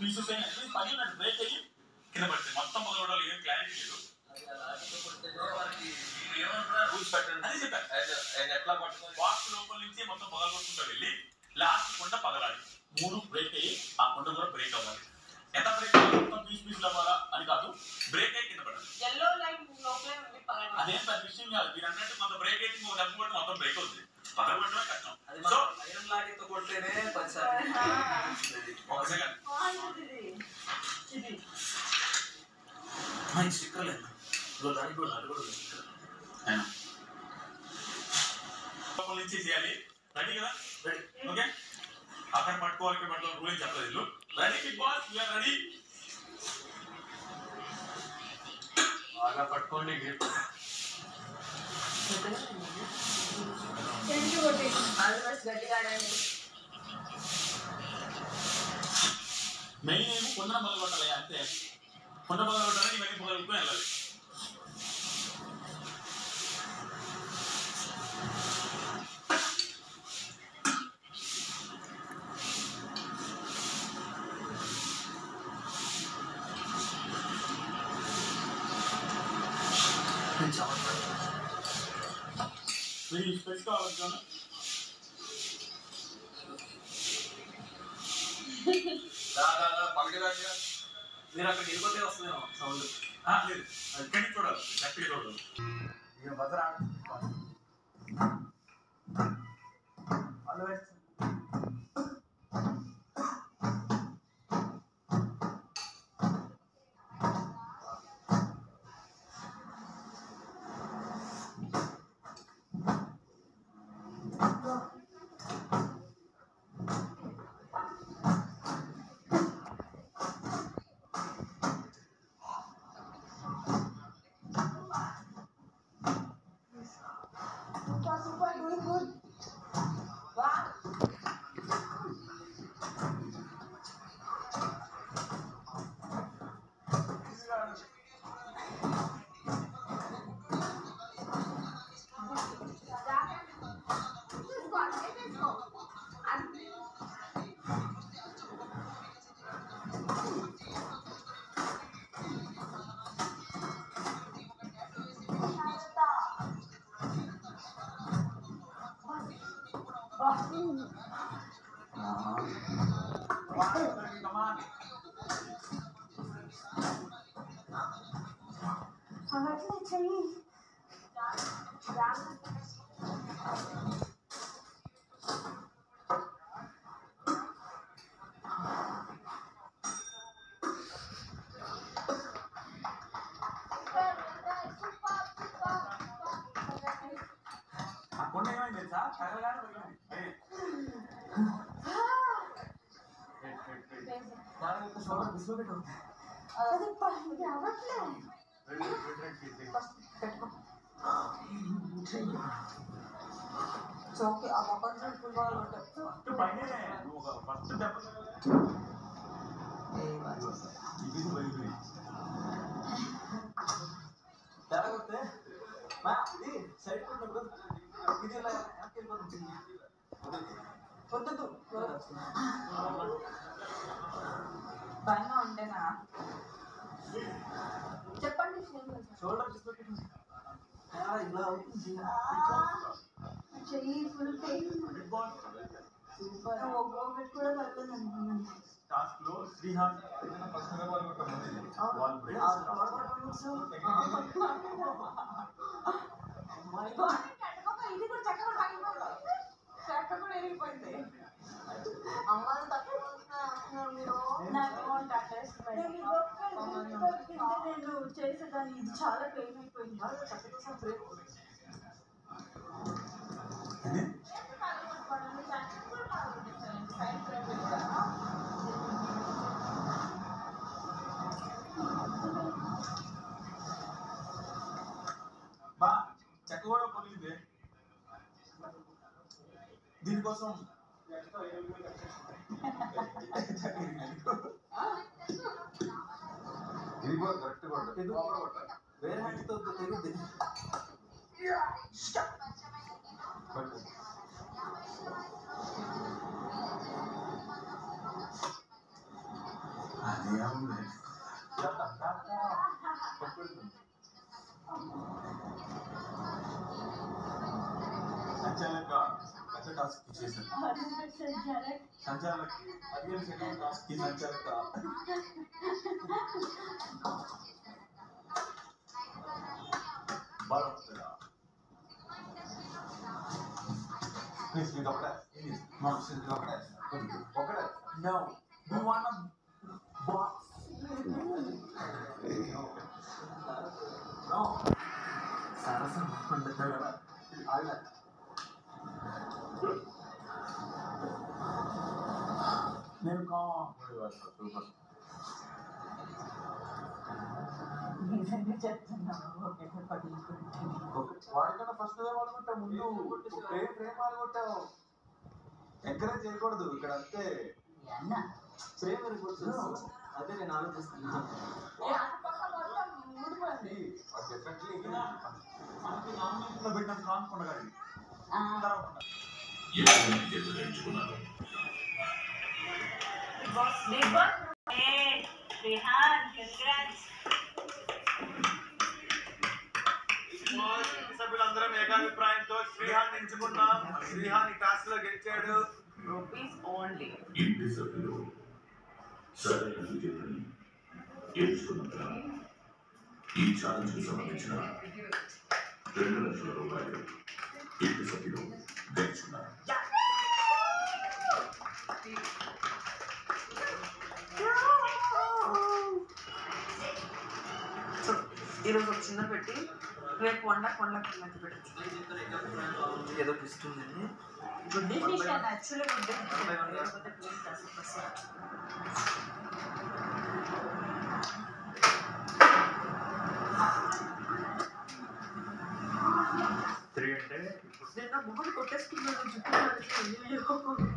Pieces అయినా at least పగిలిన break అయ్యి కింద పడుతుంది మొత్తం పగలవడాలు ఏం క్లారిటీ లేదు రూల్స్ పెట్టండి అదే చెప్పాను ఎట్లా పట్టుకొని బాక్స్ లోపల నుంచి మొత్తం పగలగొట్టుకుంటూ వెళ్ళి లాస్ట్ కొండ పగలాలి మూడు బ్రేక్ అయ్యి ఆ కొండ కూడా బ్రేక్ అవ్వాలి ఎంత బ్రేక్ అవ్వాలి మొత్తం పీస్ పీస్ అవ్వాలా అని కాదు బ్రేక్ అయ్యి కింద పడాలి ఎల్లో లైన్ లోపలే ఉంది పగలగొట్టాలి. అదేం పెద్ద విషయం కాదు మీరు అన్నట్టు కొంత బ్రేక్ అయితే ఇంకో దెబ్బ కొట్టి మొత్తం బ్రేక్ అవుతుంది పగలగొట్టడమే కష్టం అది సో మనం ఐరన్ లాగితో కొడితేనే పదిసార్లు ఒక సెకండ్ ఆ, ఇది. ఇది. మంచి స్టిక్కర్ లేదు ఇదిగో దానికి కూడా అది కూడా ఉంది sticker. అయినా లోపల నుంచి చేయాలి రెడీ కదా Ready. ఓకే అక్కడ పట్టుకోవాలి ఇక్కడ పట్టుకోవాలి రూల్ చెప్పలేదు వీళ్ళు ready Bigg Boss you are ready బాగా పట్టుకోండి గ్రిప్ చెంచు కొట్టి. ఆల్మోస్ట్ గట్టిగా ఆడండి. మెయిన్ ఏమో కొండ మొదలు కొట్టాలి అంతే కొండ మొదలు కొట్టాలని ఇవన్నీ మొదలుకొని వెళ్ళాలి మీరు స్పెషల్ కావాలి రా రా రా పక్కకి రాజుగా మీరు అక్కడ వెళ్ళిపోతే వస్తుందేమో సౌండ్ లేదు ఇక్కడికి చూడాలి గట్టిగా చూడాలి ఇక భద్ర Super, super, doing good. Wow. అట్లా చెయ్యి ఆ కొండ ఏమైంది తెలుసా తగలగానే పగిలింది అదే. దాని యొక్క షోల్డర్ డిస్లో పెట్టు అది పని అవ్వట్లే ఓకే ఆ మొక్కలు చూసి ఫుల్ బాగా ఉంటాయి ఫస్ట్ పైనే నువ్వు ఒక ఫస్ట్ దెబ్బ ఇది పగిలింది. తేడా కొడితే మా ఇది సైడ్ కొట్టినప్పుడు ఇది ఇలా వెనక్కి వెళ్ళిపోతుంది వద్దొద్దు పైన ఉండేనా చెప్పండి షోల్డర్ డిస్లో పెట్టు ఇలా అవుతుంది చెయ్యి full pain Bigg Boss super ఒక్కో పెట్టి కూడా పడుతుంది అనుకున్నాను టాస్క్ లో శ్రీహాన్ వాళ్ళు బ్రేక్ ఇది కూడా చెక్క కూడా పగిలిపోయింది చెక్క కూడా ఎరిగిపోయింది అమ్మాయిలు తక్కువ వస్తున్నారు మీరు నాకు అమౌంట్ అడ్రస్ నేను చేసేదాన్ని ఇది చాలా పెయిన్ అయిపోయింది బా చెక్క కూడా పగిలింది దీనికోసం వేరే హ్యాండ్తో తెగుద్ది అదే ఉంది సంచాలక పెద్ద టాస్క్ చేశాను సంచాలక పదిహేను సెకండ్ టాస్క్ కి సంచాలక బాగా వస్తుందా ప్లీజ్ మీకు ఒకటే ప్లీజ్ మా మీకు ఒకటే ఒకటే no you want box no సరసం ఆగలే నేను కా సూపర్ నిజంగా చెప్తున్నాను ఒకటే పగిలిపోతుంది వాడికన్నా ఫస్ట్ వాడుకుంటా ముందు ప్రేమ ప్రేమ ఆడుకుంటావు ఎంకరేజ్ చేయకూడదు ఇక్కడ అంతే అన్న ప్రేమ అనుకుంటున్నావు అదే నేను ఆలోచిస్తున్నా ఏ అటుపక్క మొత్తం ఊడిపోయింది డెఫినెట్లీ మనకి నామినేషన్లో పెట్టిన కానుకుండా కానీ ఆ, ఎవరిని ఎదురించుకున్నారు బిగ్ బాస్ ఏ రిహాన్ కంగ్రాట్స్ సభ్యులందరం ఏకాభిప్రాయంతో శ్రీహాన్ ఎంచుకున్నాం శ్రీహాన్ ఈ టాస్క్ లో గెలిచాడు రూపీస్ ఓన్లీ ఇంటి సభ్యులు సరైన విజేతని ఎంచుకున్నందున ఈ ఛాలెంజ్ కు సంబంధించిన రెండు లక్షల రూపాయలు ఇంటి సభ్యులు గెలుచున్నారు ఈరోజు ఒక చిన్న పెట్టి రేపు వండ కొండ కింద పెట్టచ్చు ఏదో ట్విస్ట్ ఉందండి good decision actually good By one year. Decision three అంటే నిన్న మొహం కొట్టేసుకున్నాడు జుట్టు అయ్యో